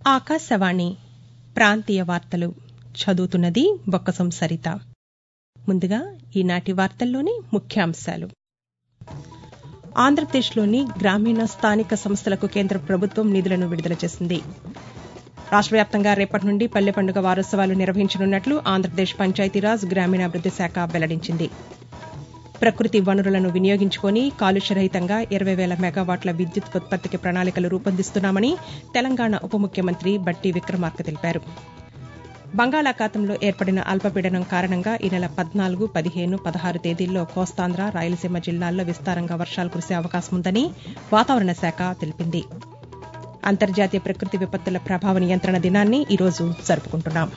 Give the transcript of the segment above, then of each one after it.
ఆకాశవాణి ప్రాంతీయ వార్తలు చదువుతున్నది బొక్కసం సరిత ముందుగా ఈనాటి వార్తల్లోని ముఖ్యాంశాలు ఆంధ్రప్రదేశ్లోని గ్రామీణ స్థానిక సంస్థలకు కేంద్ర ప్రభుత్వం నిధులను విడుదల చేసింది రాష్ట్ర వ్యాప్తంగా రేపటి నుండి పల్లె పండుగ వారోత్సవాలు నిర్వహించనున్నట్లు ఆంధ్రప్రదేశ్ పంచాయతీరాజ్ గ్రామీణాభివృద్ది శాఖ వెల్లడించింది ప్రకృతి వనరులను వినియోగించుకుని కాలుష్యరహితంగా ఇరవై వేల మెగావాట్ల విద్యుత్ ఉత్పత్తికి ప్రణాళికలు రూపొందిస్తున్నామని తెలంగాణ ఉప ముఖ్యమంత్రి బట్టి విక్రమార్క తెలిపారు బంగాళాఖాతంలో ఏర్పడిన అల్పపీడనం కారణంగా ఈ నెల పద్నాలుగు పదిహేను పదహారు తేదీల్లో కోస్తాంధ్ర రాయలసీమ జిల్లాల్లో విస్తారంగా వర్షాలు కురిసే అవకాశం ఉందని వాతావరణ శాఖ తెలిపింది అంతర్జాతీయ ప్రకృతి విపత్తుల ప్రభావ నియంత్రణ దినాన్ని ఈరోజు జరుపుకుంటున్నాం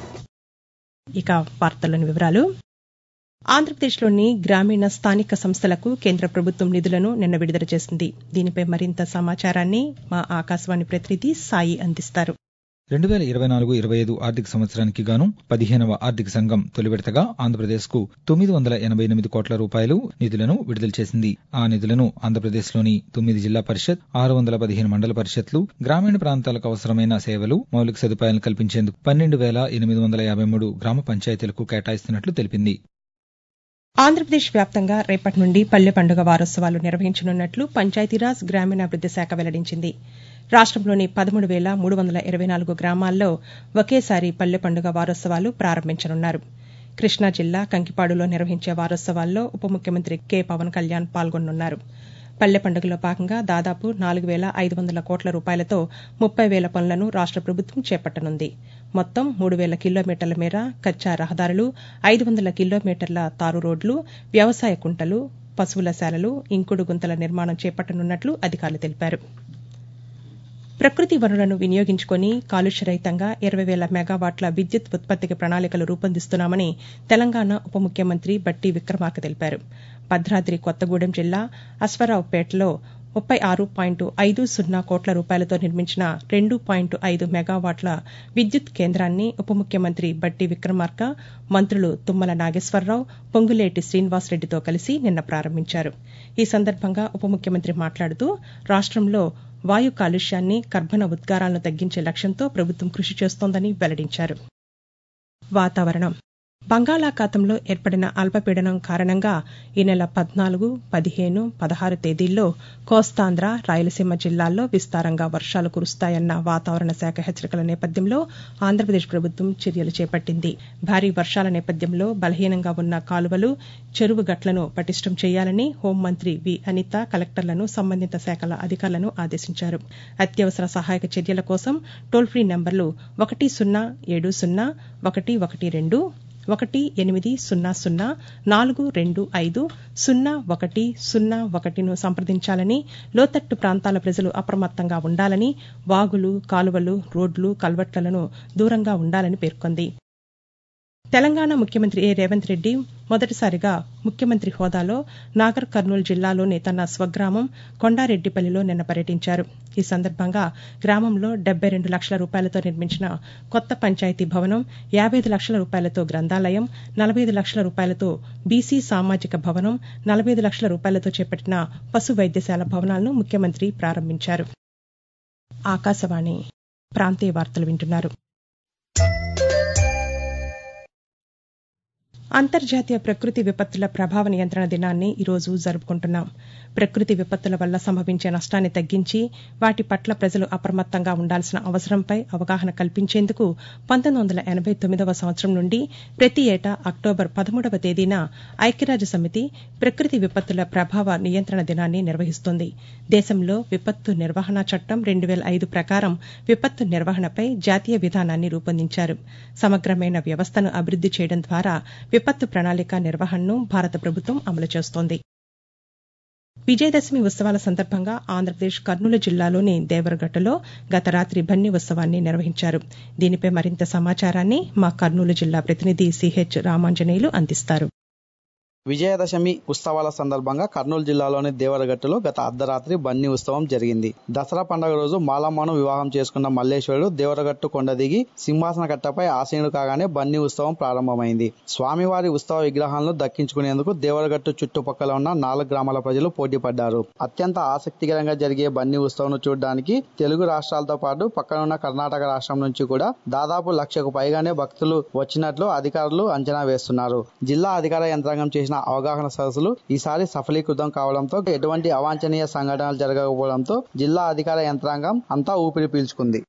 ఇక వార్తల్లోని వివరాలు ఆంధ్రప్రదేశ్లోని గ్రామీణ స్థానిక సంస్థలకు కేంద్ర ప్రభుత్వం నిధులను నిన్న విడుదల చేసింది దీనిపై మరింత సమాచారాన్ని మా ఆకాశవాణి ప్రతినిధి సాయి అందిస్తారు రెండు వేల ఇరవై నాలుగు ఇరవై ఐదు ఆర్థిక సంవత్సరానికి గాను పదిహేనవ ఆర్థిక సంఘం తొలి విడతగా ఆంధ్రప్రదేశ్ కు తొమ్మిది వందల ఎనబై ఎనిమిది కోట్ల రూపాయలు నిధులను విడుదల చేసింది ఆ నిధులను ఆంధ్రప్రదేశ్లోని తొమ్మిది జిల్లా పరిషత్ ఆరు వందల పదిహేను మండల పరిషత్లు గ్రామీణ ప్రాంతాలకు అవసరమైన సేవలు మౌలిక సదుపాయాలను కల్పించేందుకు పన్నెండు వేల ఎనిమిది వందల యాభై మూడు గ్రామ పంచాయతీలకు కేటాయిస్తున్నట్లు తెలిపింది ఆంధ్రప్రదేశ్ వ్యాప్తంగా రేపటి నుండి పల్లె పండుగ వారోత్సవాలు నిర్వహించనున్నట్లు పంచాయతీరాజ్ గ్రామీణాభివృద్ది శాఖ వెల్లడించింది రాష్టంలోని పదమూడు వేల మూడు వందల ఇరవై నాలుగు గ్రామాల్లో ఒకేసారి పల్లె పండుగ వారోత్సవాలు ప్రారంభించనున్నారు కృష్ణా జిల్లా కంకిపాడులో నిర్వహించే వారోత్సవాల్లో ఉప ముఖ్యమంత్రి కె పవన్ కళ్యాణ్ పాల్గొనున్నారు పల్లె పండుగలో భాగంగా దాదాపు నాలుగు వేల ఐదు వందల కోట్ల రూపాయలతో ముప్పై వేల పనులను రాష్ట ప్రభుత్వం చేపట్టనుంది మొత్తం మూడు వేల కిలోమీటర్ల మేర కచ్చా రహదారులు ఐదు వందల కిలోమీటర్ల తారు రోడ్లు వ్యవసాయ కుంటలు పశువుల శాలలు ఇంకుడు గుంతల నిర్మాణం చేపట్టనున్నట్లు అధికారులు తెలిపారు ప్రకృతి వనరులను వినియోగించుకుని కాలుష్యరహితంగా ఇరవై వేల మెగావాట్ల విద్యుత్ ఉత్పత్తికి ప్రణాళికలు రూపొందిస్తున్నామని తెలంగాణ ఉప ముఖ్యమంత్రి బట్టి విక్రమార్క తెలిపారు భద్రాద్రి కొత్తగూడెం జిల్లా అశ్వరావుపేటలో ముప్పై ఆరు పాయింట్ ఐదు సున్నా కోట్ల రూపాయలతో నిర్మించిన రెండు పాయింట్ ఐదు మెగావాట్ల విద్యుత్ కేంద్రాన్ని ఉప ముఖ్యమంత్రి బట్టి విక్రమార్క మంత్రులు తుమ్మల నాగేశ్వరరావు పొంగులేటి శ్రీనివాసరెడ్డితో కలిసి నిన్న ప్రారంభించారు ఈ సందర్భంగా ఉప ముఖ్యమంత్రి మాట్లాడుతూ రాష్టంలో వాయు కాలుష్యాన్ని కర్బన ఉద్గారాలను తగ్గించే లక్ష్యంతో ప్రభుత్వం కృషి చేస్తోందని వెల్లడించారు వాతావరణం బంగాళాఖాతంలో ఏర్పడిన అల్పపీడనం కారణంగా ఈ నెల పద్నాలుగు పదిహేను పదహారు తేదీల్లో కోస్తాంధ్ర రాయలసీమ జిల్లాల్లో విస్తారంగా వర్షాలు కురుస్తాయన్న వాతావరణ శాఖ హెచ్చరికల నేపథ్యంలో ఆంధ్రప్రదేశ్ ప్రభుత్వం చర్యలు చేపట్టింది భారీ వర్షాల నేపథ్యంలో బలహీనంగా ఉన్న కాలువలు చెరువు గట్లను పటిష్టం చేయాలని హోంమంత్రి వి అనిత కలెక్టర్లను సంబంధిత శాఖల అధికారులను ఆదేశించారు అత్యవసర సహాయక చర్యల కోసం టోల్ ఫ్రీ నంబర్లు ఒకటి సున్నా ఏడు సున్నా ఒకటి ఒకటి రెండు ఒకటి ఎనిమిది సున్నా సున్నా నాలుగు రెండు ఐదు సున్నా ఒకటి సున్నా ఒకటిను సంప్రదించాలని లోతట్టు ప్రాంతాల ప్రజలు అప్రమత్తంగా ఉండాలని వాగులు కాలువలు రోడ్లు కల్వట్లను దూరంగా ఉండాలని పేర్కొంది తెలంగాణ ముఖ్యమంత్రి ఏ రేవంత్ రెడ్డి మొదటిసారిగా ముఖ్యమంత్రి హోదాలో నాగర్ కర్నూలు జిల్లాలోని తన స్వగ్రామం కొండారెడ్డిపల్లిలో నిన్న పర్యటించారు ఈ సందర్భంగా గ్రామంలో డెబ్బై రెండు లక్షల రూపాయలతో నిర్మించిన కొత్త పంచాయతీ భవనం యాభై ఐదు లక్షల రూపాయలతో గ్రంథాలయం నలభై ఐదు లక్షల రూపాయలతో బీసీ సామాజిక భవనం నలభై ఐదు లక్షల రూపాయలతో చేపట్టిన పశు వైద్యశాల భవనాలను ముఖ్యమంత్రి ప్రారంభించారు ఆకాశవాణి ప్రాంతీయ వార్తలు వింటున్నారు అంతర్జాతీయ ప్రకృతి విపత్తుల ప్రభావ నియంత్రణ దినాన్ని ఈరోజు జరుపుకుంటున్నాం ప్రకృతి విపత్తుల వల్ల సంభవించే నష్టాన్ని తగ్గించి వాటి పట్ల ప్రజలు అప్రమత్తంగా ఉండాల్సిన అవసరంపై అవగాహన కల్పించేందుకు పంతొమ్మిది వందల ఎనబై తొమ్మిదవ సంవత్సరం నుండి ప్రతి ఏటా అక్టోబర్ పదమూడవ తేదీన ఐక్యరాజ్య సమితి ప్రకృతి విపత్తుల ప్రభావ నియంత్రణ దినాన్ని నిర్వహిస్తోంది దేశంలో విపత్తు నిర్వహణ చట్టం రెండు వేల ఐదు ప్రకారం విపత్తు నిర్వహణపై జాతీయ విధానాన్ని రూపొందించారు సమగ్రమైన వ్యవస్థను అభివృద్ది చేయడం ద్వారా విపత్తు ప్రణాళిక నిర్వహణను భారత ప్రభుత్వం అమలు చేస్తోంది విజయదశమి ఉత్సవాల సందర్భంగా ఆంధ్రప్రదేశ్ కర్నూలు జిల్లాలోని దేవరగట్టులో గత రాత్రి బన్ని ఉత్సవాన్ని నిర్వహించారు దీనిపై మరింత సమాచారాన్ని మా కర్నూలు జిల్లా ప్రతినిధి సిహెచ్ రామాంజనేయులు అందిస్తారు విజయదశమి ఉత్సవాల సందర్భంగా కర్నూలు జిల్లాలోని దేవరగట్టులో గత అర్ధరాత్రి బన్నీ ఉత్సవం జరిగింది దసరా పండుగ రోజు మాలమ్మను వివాహం చేసుకున్న మల్లేశ్వరుడు దేవరగట్టు కొండ దిగి సింహాసన కట్టపై ఆసీనుడు కాగానే బన్నీ ఉత్సవం ప్రారంభమైంది స్వామివారి ఉత్సవ విగ్రహాలను దక్కించుకునేందుకు దేవరగట్టు చుట్టుపక్కల ఉన్న నాలుగు గ్రామాల ప్రజలు పోటీ పడ్డారు అత్యంత ఆసక్తికరంగా జరిగే బన్నీ ఉత్సవం చూడడానికి తెలుగు రాష్ట్రాలతో పాటు పక్కనున్న కర్ణాటక రాష్ట్రం నుంచి కూడా దాదాపు లక్షకు పైగానే భక్తులు వచ్చినట్లు అధికారులు అంచనా వేస్తున్నారు జిల్లా అధికార యంత్రాంగం చేసిన అవగాహన సదస్సులు ఈసారి సఫలీకృతం కావడంతో ఎటువంటి అవాంఛనీయ సంఘటనలు జరగకపోవడంతో జిల్లా అధికార యంత్రాంగం అంతా ఊపిరి పీల్చుకుంది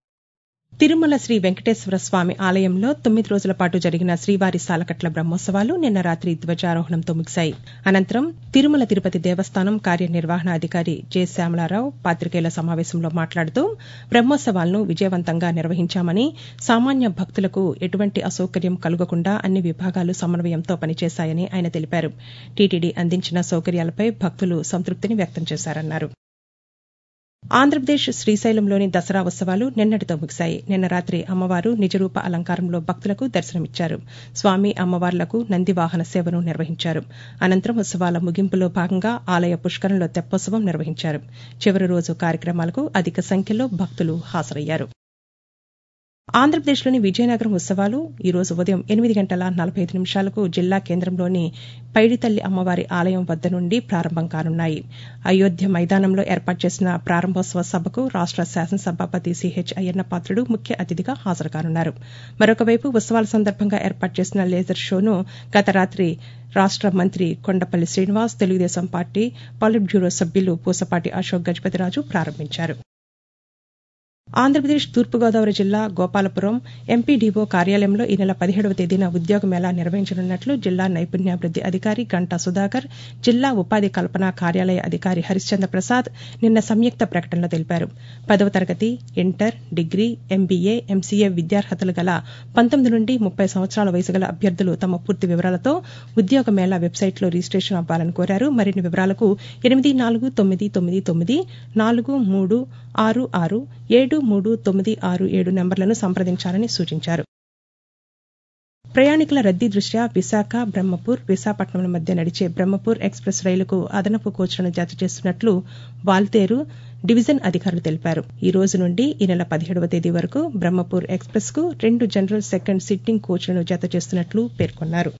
తిరుమల శ్రీ వెంకటేశ్వర స్వామి ఆలయంలో తొమ్మిది రోజుల పాటు జరిగిన శ్రీవారి సాలకట్ల బ్రహ్మోత్సవాలు నిన్న రాత్రి ధ్వజారోహణంతో ముగిశాయి అనంతరం తిరుమల తిరుపతి దేవస్థానం కార్యనిర్వహణాధికారి జె శ్యామలారావు పాతికేయుల సమావేశంలో మాట్లాడుతూ బ్రహ్మోత్సవాలను విజయవంతంగా నిర్వహించామని సామాన్య భక్తులకు ఎటువంటి అసౌకర్యం కలుగకుండా అన్ని విభాగాలు సమన్వయంతో పనిచేశాయని ఆయన తెలిపారు టీటీడీ అందించిన సౌకర్యాలపై భక్తులు సంతృప్తిని వ్యక్తం చేశారన్నారు ఆంధ్రప్రదేశ్ శ్రీశైలంలోని దసరా ఉత్సవాలు నిన్నటితో ముగిశాయి నిన్న రాత్రి అమ్మవారు నిజరూప అలంకారంలో భక్తులకు దర్శనమిచ్చారు స్వామి అమ్మవార్లకు నంది వాహన సేవను నిర్వహించారు అనంతరం ఉత్సవాల ముగింపులో భాగంగా ఆలయ పుష్కరంలో తెప్పోత్సవం నిర్వహించారు చివరి రోజు కార్యక్రమాలకు అధిక సంఖ్యలో భక్తులు హాజరయ్యారు ఆంధ్రప్రదేశ్లోని విజయనగరం ఉత్సవాలు ఈ రోజు ఉదయం ఎనిమిది గంటల నలభై ఐదు నిమిషాలకు జిల్లా కేంద్రంలోని పైడితల్లి అమ్మవారి ఆలయం వద్ద నుండి ప్రారంభం కానున్నాయి అయోధ్య మైదానంలో ఏర్పాటు చేసిన ప్రారంభోత్సవ సభకు రాష్ట శాసనసభాపతి సిహెచ్ అయ్యన్నపాత్రుడు ముఖ్య అతిథిగా హాజరు కానున్నారు మరొకవైపు ఉత్సవాల సందర్భంగా ఏర్పాటు చేసిన లేజర్ షోను గత రాత్రి రాష్ట మంత్రి Kondapalli Srinivas Telugu Desam party politburo సభ్యులు పూసపాటి అశోక్ గజపతిరాజు ప్రారంభించారు ఆంధ్రప్రదేశ్ తూర్పుగోదావరి జిల్లా గోపాలపురం ఎంపీడీఓ కార్యాలయంలో ఈ నెల పదిహేడవ తేదీన ఉద్యోగ మేళా నిర్వహించనున్నట్లు జిల్లా నైపుణ్యాభివృద్ది అధికారి గంటా సుధాకర్ జిల్లా ఉపాధి కల్పన కార్యాలయ అధికారి హరిశ్చంద్ర ప్రసాద్ నిన్న సంయుక్త ప్రకటనలో తెలిపారు పదవ తరగతి ఇంటర్ డిగ్రీ ఎంబీఏ ఎంసీఏ విద్యార్హతలు గల పంతొమ్మిది నుండి ముప్పై సంవత్సరాల వయసు గల అభ్యర్థులు తమ పూర్తి వివరాలతో ఉద్యోగ మేళా వెబ్సైట్లో రిజిస్టేషన్ అవ్వాలని కోరారు మరిన్ని వివరాలకు ఎనిమిది నాలుగు తొమ్మిది తొమ్మిది తొమ్మిది నాలుగు మూడు ఆరు ఆరు ఏడు మూడు తొమ్మిది ఆరు ఏడు నెంబర్లను సంప్రదించాలని సూచించారు ప్రయాణికుల రద్దీ దృష్ట్యా విశాఖ బ్రహ్మపూర్ విశాఖపట్నంల మధ్య నడిచే బ్రహ్మపూర్ ఎక్స్ప్రెస్ రైలుకు అదనపు కోచ్లను జత చేస్తున్నట్లు వాల్తేరు డివిజన్ అధికారులు తెలిపారు ఈ రోజు నుండి ఈ నెల పదిహేడవ తేదీ వరకు బ్రహ్మపూర్ ఎక్స్ప్రెస్ కు రెండు జనరల్ సెకండ్ సిట్టింగ్ కోచ్లను జత చేస్తున్నట్లు పేర్కొన్నారు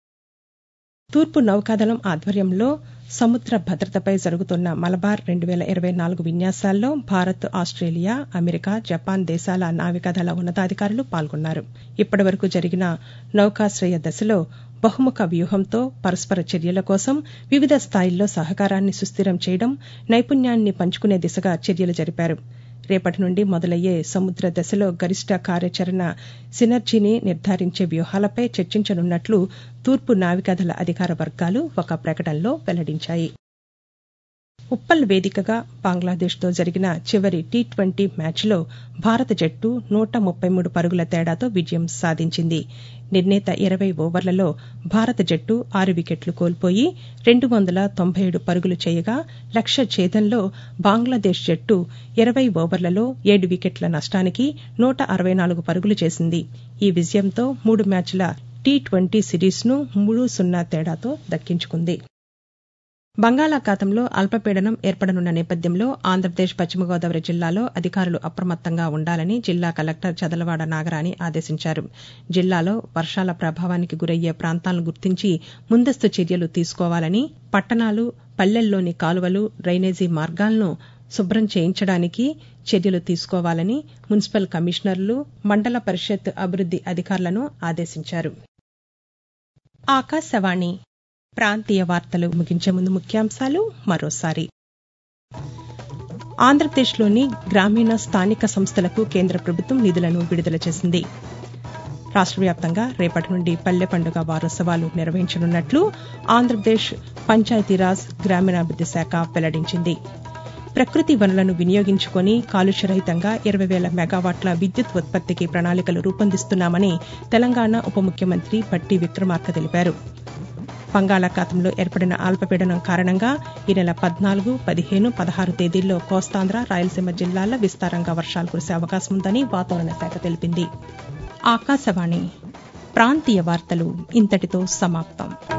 తూర్పు నౌకాదళం ఆధ్వర్యంలో సముద్ర భద్రతపై జరుగుతున్న మలబార్ రెండు వేల ఇరవై నాలుగు విన్యాసాల్లో భారత్ ఆస్ట్రేలియా అమెరికా జపాన్ దేశాల నావికాదళ ఉన్నతాధికారులు పాల్గొన్నారు ఇప్పటి వరకు జరిగిన నౌకాశ్రయ దశలో బహుముఖ వ్యూహంతో పరస్పర చర్యల కోసం వివిధ స్థాయిల్లో సహకారాన్ని సుస్థిరం చేయడం నైపుణ్యాన్ని పంచుకునే దిశగా చర్యలు జరిపారు రేపటి నుండి మొదలయ్యే సముద్ర దశలో గరిష్ట కార్యాచరణ సినర్జీని నిర్ధారించే వ్యూహాలపై చర్చించనున్నట్లు తూర్పు నావికాదళ అధికార వర్గాలు ఒక ప్రకటనలో వెల్లడించాయి ఉప్పల్ వేదికగా బంగ్లాదేశ్తో జరిగిన చివరి టీ ట్వంటీ మ్యాచ్లో భారత జట్టు నూట ముప్పై మూడు పరుగుల తేడాతో విజయం సాధించింది నిర్ణీత ఇరవై ఓవర్లలో భారత జట్టు ఆరు వికెట్లు కోల్పోయి రెండు వందల తొంభై ఏడు పరుగులు చేయగా లక్ష్య ఛేదంలో బంగ్లాదేశ్ జట్టు ఇరవై ఓవర్లలో ఏడు వికెట్ల నష్టానికి నూట అరవై నాలుగు పరుగులు చేసింది ఈ విజయంతో మూడు మ్యాచ్ల టీ ట్వంటీ సిరీస్ను మూడు సున్నా తేడాతో దక్కించుకుంది బంగాళాఖాతంలో అల్పపీడనం ఏర్పడనున్న నేపథ్యంలో ఆంధ్రప్రదేశ్ పశ్చిమ గోదావరి జిల్లాలో అధికారులు అప్రమత్తంగా ఉండాలని జిల్లా కలెక్టర్ చదలవాడ నాగరాణి ఆదేశించారు జిల్లాలో వర్షాల ప్రభావానికి గురయ్యే ప్రాంతాలను గుర్తించి ముందస్తు చర్యలు తీసుకోవాలని పట్టణాలు పల్లెల్లోని కాలువలు డ్రైనేజీ మార్గాలను శుభ్రం చేయించడానికి చర్యలు తీసుకోవాలని మున్సిపల్ కమిషనర్లు మండల పరిషత్ అభివృద్ది అధికారులను ఆదేశించారు ఆకాశవాణి ప్రాంతీయ వార్తలు ముగించే ముందు ముఖ్యాంశాలు మరోసారి ఆంధ్రప్రదేశ్లోని గ్రామీణ స్థానిక సంస్థలకు కేంద్ర ప్రభుత్వం నిధులను విడుదల చేసింది రాష్ట్ర వ్యాప్తంగా రేపటి నుండి పల్లె పండుగ వారోత్సవాలు నిర్వహించనున్నట్లు ఆంధ్రప్రదేశ్ పంచాయతీరాజ్ గ్రామీణాభివృద్ది శాఖ వెల్లడించింది ప్రకృతి వనరులను వినియోగించుకొని కాలుష్యరహితంగా ఇరవై వేల మెగావాట్ల విద్యుత్ ఉత్పత్తికి ప్రణాళికలు రూపొందిస్తున్నామని తెలంగాణ ఉప ముఖ్యమంత్రి పట్టి విక్రమార్క తెలిపారు బంగాళాఖాతంలో ఏర్పడిన అల్పపీడనం కారణంగా ఈ నెల పద్నాలుగు పదిహేను పదహారు తేదీల్లో కోస్తాంధ్ర రాయలసీమ జిల్లాల్లో విస్తారంగా వర్షాలు కురిసే అవకాశం ఉందని వాతావరణ శాఖ తెలిపింది ఆకాశవాణి ప్రాంతీయ వార్తలు ఇంతటితో సమాప్తం